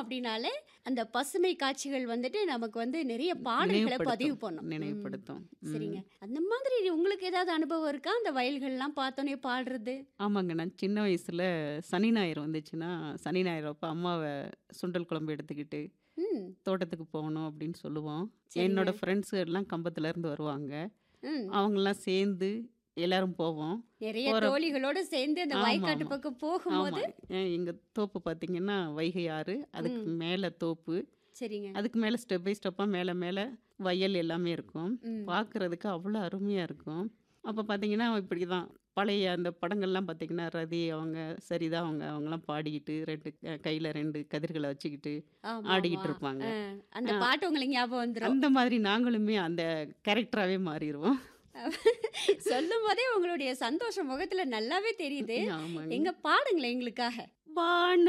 அப்படின்னாலே அந்த பசுமை காட்சிகள் வந்துட்டு நமக்கு வந்து நிறைய பாடல்களை பதிவு நினைவுபடுத்தும் பண்ணும் ம். நினைவுபடுத்தும் ம். சரிங்க அந்த மாதிரி உங்களுக்கு ஏதாவது அனுபவம் இருக்கா அந்த வயல்கள்லாம் பார்த்தோன்னே பாடுறது ஆமாங்க நான் சின்ன வயசுல சனி ஞாயிறு வந்துச்சுன்னா சனி ஞாயிறு அப்போ அம்மாவை சுண்டல் குழம்பு எடுத்துக்கிட்டு ம் தோட்டத்துக்கு போகணும் அப்படின்னு சொல்லுவோம் சரிங்க என்னோட ஃப்ரெண்ட்ஸு எல்லாம் கம்பத்துல இருந்து வருவாங்க ம் அவங்கெல்லாம் சேர்ந்து எல்லாரும் போவோம் நிறைய போற தோழிகளோட சேர்ந்து அந்த ஆமா வயக்காட்டு ஆமா பக்கம் ஆமா போகும்போது ஏன் எங்க தோப்பு பார்த்தீங்கன்னா வைகை ஆறு அதுக்கு ம் மேலே தோப்பு சரிங்க அதுக்கு மேலே ஸ்டெப் பை ஸ்டெப்பாக மேலே மேலே வயல் எல்லாமே இருக்கும் ம் பார்க்குறதுக்கு அவ்வளோ அருமையாக இருக்கும் அப்போ பார்த்தீங்கன்னா இப்படி தான் பழைய அந்த படங்கள்லாம் பார்த்தீங்கன்னா ரதி அவங்க சரிதா அவங்க அவங்கெல்லாம் பாடிக்கிட்டு ரெண்டு கையில் ரெண்டு கதிர்களை வச்சுக்கிட்டு ஆமா ஆமா ஆடிக்கிட்டு இருப்பாங்க அஹ், அந்த ஆ, பாட்டு உங்களுக்கு ஞாபகம் வந்துடும் அந்த மாதிரி நாங்களுமே அந்த கேரக்டராகவே மாறிடுவோம் சொல்லும் போதே உங்களுடைய சந்தோஷம் முகத்துல நல்லாவே தெரியுது ஆமாங்க எங்க பாடுங்களேன் எங்களுக்காக வான